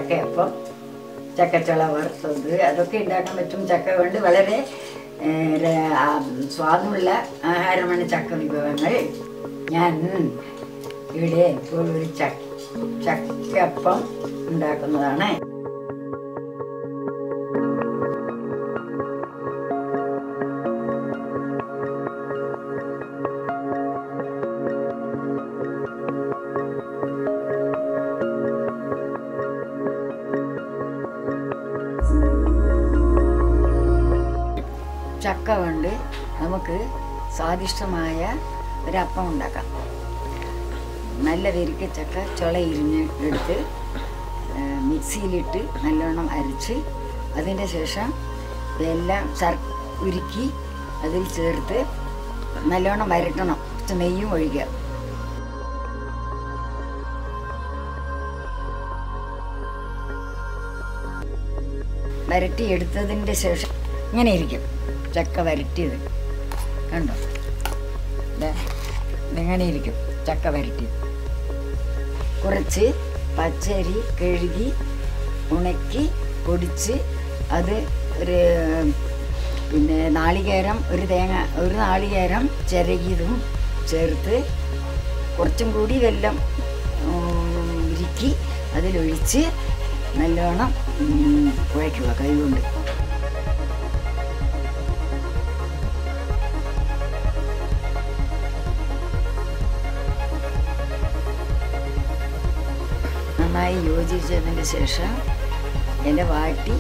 ചക്കയപ്പം ചക്കച്ചുള വറുത്തത് അതൊക്കെ ഉണ്ടാക്കാൻ പറ്റും ചക്ക കൊണ്ട് വളരെ ഏ, ര- ആ, സ്വാദുള്ള ആഹാരമാണ് ചക്ക വിഭവങ്ങൾ ഞാൻ ഇവിടെ ഇപ്പോൾ ഒരു ചക്ക ചക്കപ്പം ഉണ്ടാക്കുന്നതാണ് ചക്ക കൊണ്ട് നമുക്ക് സ്വാദിഷ്ടമായ ഒരപ്പം ഉണ്ടാക്കാം നല്ല വെരിക്ക ചക്ക ചുള ഇരിഞ്ഞ് എടുത്ത് ആ, മിക്സിയിലിട്ട് നല്ലോണം അരച്ച് അതിൻ്റെ ശേഷം എല്ലാം ശർ ഉരുക്കി അതിൽ ചേർത്ത് നല്ലോണം വരട്ടണം കുറച്ച് നെയ്യും ഒഴിക്കുക വരട്ടി എടുത്തതിൻ്റെ ശേഷം ഇങ്ങനെ ഇരിക്കും ചക്ക വരട്ടിയത് കണ്ടോ ദേ, ഇങ്ങനെ ഇരിക്കും ചക്ക വരട്ടിയത് കുറച്ച് പച്ചരി കഴുകി ഉണക്കി പൊടിച്ച് അത് ഒരു പിന്നെ നാളികേരം ഒരു തേങ്ങ ഒരു നാളികേരം ചിരകിയതും ചേർത്ത് കുറച്ചും കൂടി വെല്ലം ഉം, ഉരുക്കി അതിലൊഴിച്ച് നല്ലോണം ഉം, കുഴയ്ക്കുക കൈകൊണ്ട് നന്നായി യോജിച്ചതിന് ശേഷം എൻ്റെ വാട്ടി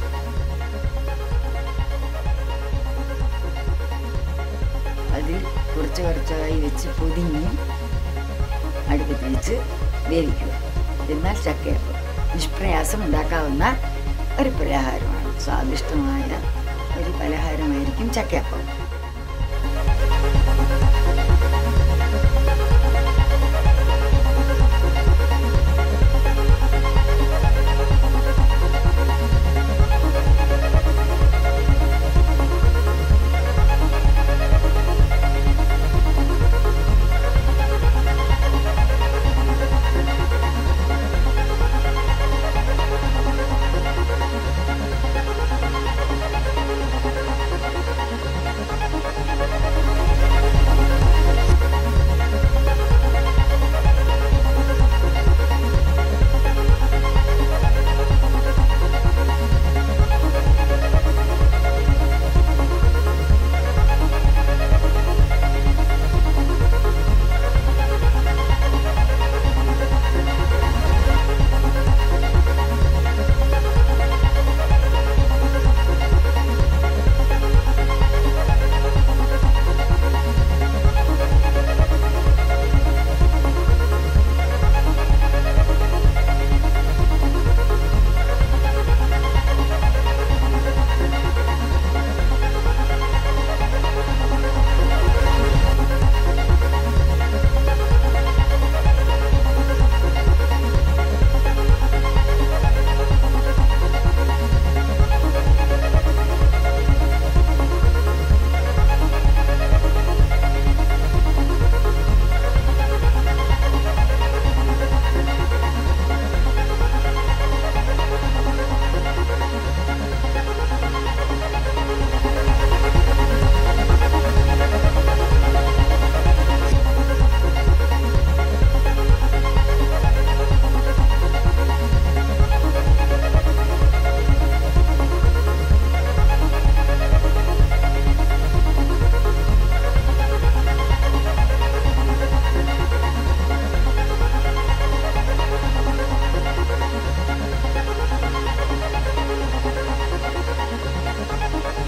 അതിൽ കുറച്ച് കുറച്ചായി വെച്ച് പൊതിഞ്ഞ് അടുപ്പത്ത് വെച്ച് വേവിക്കുക എന്നാൽ ചക്കയപ്പം നിഷ്പ്രയാസം ഉണ്ടാക്കാവുന്ന ഒരു പലഹാരമാണ് സ്വാദിഷ്ടമായ ഒരു പലഹാരമായിരിക്കും ചക്കയപ്പം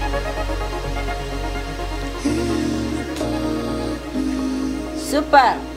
സൂപ്പർ